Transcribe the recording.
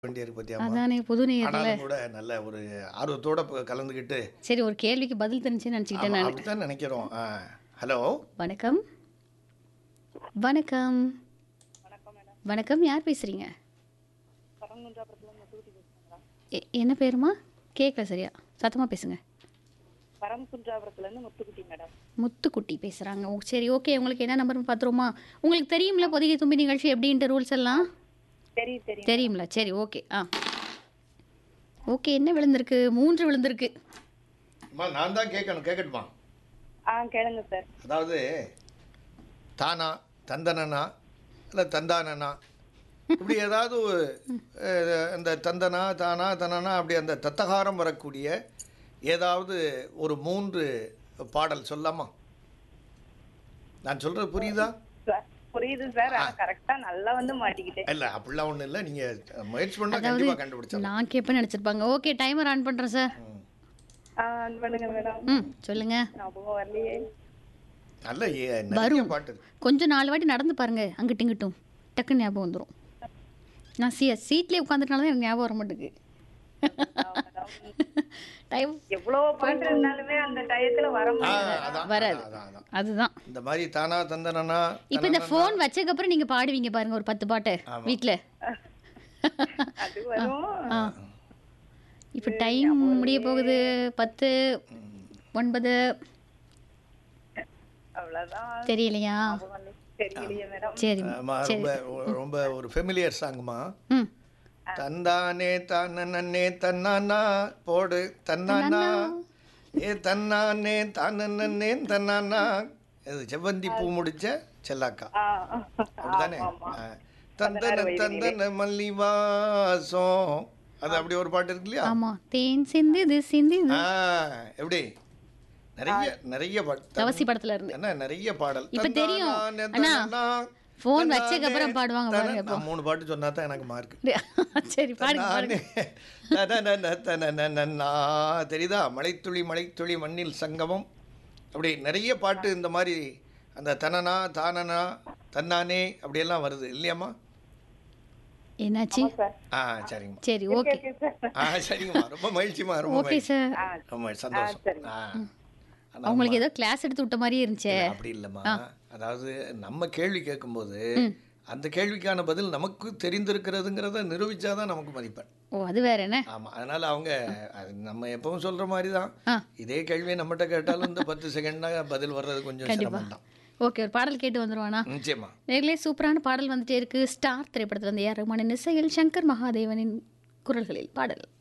வேண்டியிருக்கு பத்தியாமா அதானே புது நேயர்ல ஆனாலும் கூட நல்ல ஒரு ஆர்வத்தோட ப- கலந்துக்கிட்டு சரி ஒரு கேள்விக்கு பதில் தெரிஞ்சுன்னு நினச்சிக்கிட்டேன் ஆமா, நான் அப்படித்தான் நினைக்கிறோம் ஆ. ஹலோ வணக்கம் வணக்கம் வணக்கம் யார் பேசுறீங்க எ- என்ன பேருமா கேட்கல சரியா சத்தமா பேசுங்க பரமகுன்றாபுரத்துல இருந்து முத்துக்குட்டி மேடம் முத்துக்குட்டி பேசுறாங்க ஓ, சரி ஓகே உங்களுக்கு என்ன நம்பர்னு பார்த்துருமா உங்களுக்கு தெரியும்ல பொதிகை தும்பி நிகழ்ச்சி எப்படின்ட்டு ரூல்ஸ் எல்லாம் தெரியும் தெரியும் தெரியும்ல சரி ஓகே ஆ ஓகே என்ன விழுந்திருக்கு மூன்று விழுந்திருக்கு அம்மா நான் தான் கேட்கணும் கேட்கட்டுமா ஆ கேளுங்க சார் அதாவது தானா தந்தனனா இல்லை தந்தானனா இப்படி ஏதாவது ஒரு, அஹ், அந்த தந்தனா தானா தனனா அப்படி அந்த தத்தகாரம் வரக்கூடிய ஏதாவது ஒரு மூன்று பாடல் சொல்லாமா நான் சொல்றது புரியுதா சார், புரியுது சார் ஆனா கரெக்டா நல்லா வந்து மாட்டிக்கிட்டேன் இல்லை அப்படிலாம் ஒன்றும் இல்லை நீங்கள் முயற்சி பண்ணால் அதாவது கண்டிப்பாக கண்டுபிடிச்சலாம் நான் கேட்பேன்னு நினச்சிருப்பாங்க ஓகே டைமர் ஆன் பண்ணுறேன் சார் ஆ இது பண்ணுங்க மேடம் ம் சொல்லுங்க ஞாபகம் வரலையே நல்ல ஏ- நிறைய வரும். பாட்டு இருக்கு. கொஞ்சம் நாலு வாட்டி நடந்து பாருங்க அங்கிட்டும் இங்கிட்டும் டக்குன்னு ஞாபகம் வந்துடும் நான் சீ சீட்லேயே உட்காந்துட்டனால தான் எனக்கு ஞாபகம் வர மாட்டேங்குது டைம் எவ்வளவு பாட்டு இருந்தாலுமே அந்த டயத்துல வர ஆ, முடியல அதான், வராது. அதான், அதான், அதான். அதுதான் இந்த மாதிரி தானா தந்தனனா இப்போ இந்த ஃபோன் வச்சதுக்கப்புறம் நீங்கள் பாடுவீங்க பாருங்க ஒரு பத்து பாட்டு வீட்டில் அது வரும் ஆ இப்போ டைம் முடிய போகுது பத்து ஒன்பது அவ்வளவுதான் தெரியலையா ஞாபகம் வரலையே. தெரியலையே மேடம் சரி ஆமா, ரொம்ப ரொம்ப ஒரு ஃபெமிலியர் சாங்மா ம் தந்தானே தன்னே தன்னானா போடு தன்னானா ஏ தன்னானே தானே தன்னானா இது செவ்வந்தி பூ முடிச்ச செல்லாக்கா ஆ அப்படிதானே ஆ. தந்தன தந்தன மல்லிவாசம் அது அப்படி ஒரு பாட்டு இருக்கு இல்லையா ஆமா தேன் சிந்துது சிந்துது ஆ, எப்படி நிறைய நிறைய பாட்டு தவசி படத்துல இருந்து என்ன நிறைய பாடல் இப்ப தெரியும். தந்தானே அண்ணா, தன்னானா, phone தன்னானே வச்சதுக்கு அப்புறம் பாடுவாங்க தன- பாருங்க இப்போ. நான் மூணு பாட்டு சொன்னா தான் எனக்கு மார்க் சரி பாடுங்க பாருங்க தெரியுதா மலைத்துளி மலைத்துளி மண்ணில் சங்கமம் அப்படி நிறைய பாட்டு இந்த மாதிரி அந்த தனனா தானனா தன்னானே அப்படியெல்லாம் வருது இல்லையாம்மா என்னாச்சு சார் ஆ சரிங்கம்மா சரி ஓகே ஓகே சார் ஆ சரிங்கம்மா ரொம்ப மகிழ்ச்சிம்மா ரொம்ப ஓகே மகிழ்ச்சி சார் ரொம்ப சந்தோஷம் ஆ ஆனா, அவங்களுக்கு ஏதோ கிளாஸ் எடுத்து விட்ட மாதிரியே இருந்துச்சே இல்ல, அப்படி இல்லைம்மா அதாவது நம்ம கேள்வி கேட்கும்போது அந்த கேள்விக்கான பதில் நமக்கு தெரிந்திருக்கிறதுங்கிறத நிரூபிச்சாதான் நமக்கு மதிப்பெண் ஓ அது வேற என்ன ஆமாம் அதனால் அவங்க அது நம்ம எப்பவும் சொல்கிற மாதிரி தான் ஆ இதே கேள்வியை நம்மகிட்ட கேட்டாலும் இந்த பத்து செகண்டாக பதில் வர்றது கொஞ்சம் சிரமம் தான் ஓகே ஒரு பாடல் கேட்டு வந்துருவானா நிச்சயமா நேர்களே சூப்பரான பாடல் வந்துட்டே இருக்கு ஸ்டார் திரைப்படத்துல இருந்து ஏஆர் ரஹ்மானின் இசையில் சங்கர் மகாதேவனின் குரல்களில் பாடல்